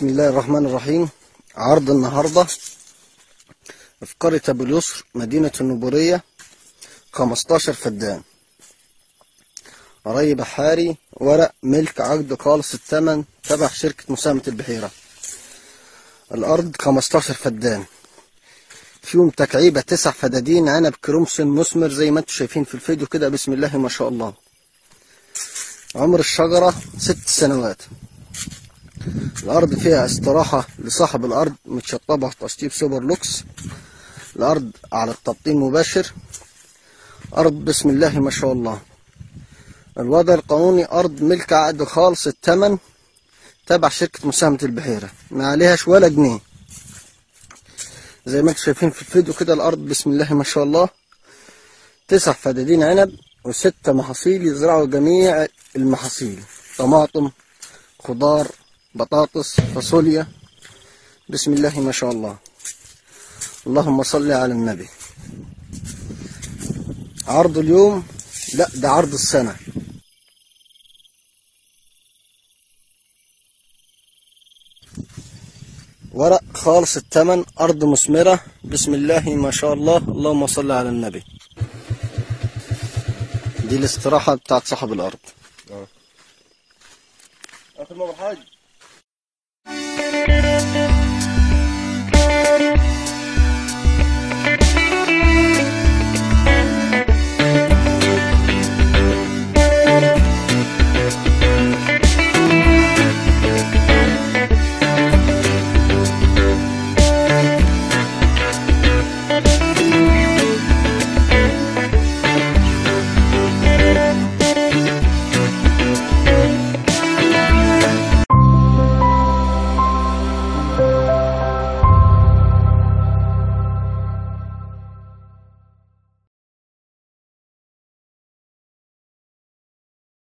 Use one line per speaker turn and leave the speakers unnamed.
بسم الله الرحمن الرحيم عرض النهاردة في قرية أبو اليسر مدينة النبورية 15 فدان ري بحاري ورق ملك عقد خالص الثمن تبع شركة مساهمة البحيرة الأرض 15 فدان فيهم تكعيبة تسع فدادين عنب كرومسون مثمر زي ما انتم شايفين في الفيديو كده بسم الله ما شاء الله عمر الشجرة ست سنوات الأرض فيها استراحة لصاحب الأرض متشطبة تشطيب سوبر لوكس الأرض على التبطين مباشر أرض بسم الله ما شاء الله الوضع القانوني أرض ملك عقد خالص الثمن تبع شركة مساهمة البحيرة ما عليهاش ولا جنيه زي ما انتم شايفين في الفيديو كده الأرض بسم الله ما شاء الله تسع فدادين عنب وستة محاصيل يزرعوا جميع المحاصيل طماطم خضار بطاطس فاصوليا بسم الله ما شاء الله اللهم صل على النبي عرض اليوم لا ده عرض السنة ورق خالص الثمن أرض مثمرة بسم الله ما شاء الله اللهم صل على النبي دي الاستراحة بتاعت صاحب الأرض
اخر مره حاج
Thank you.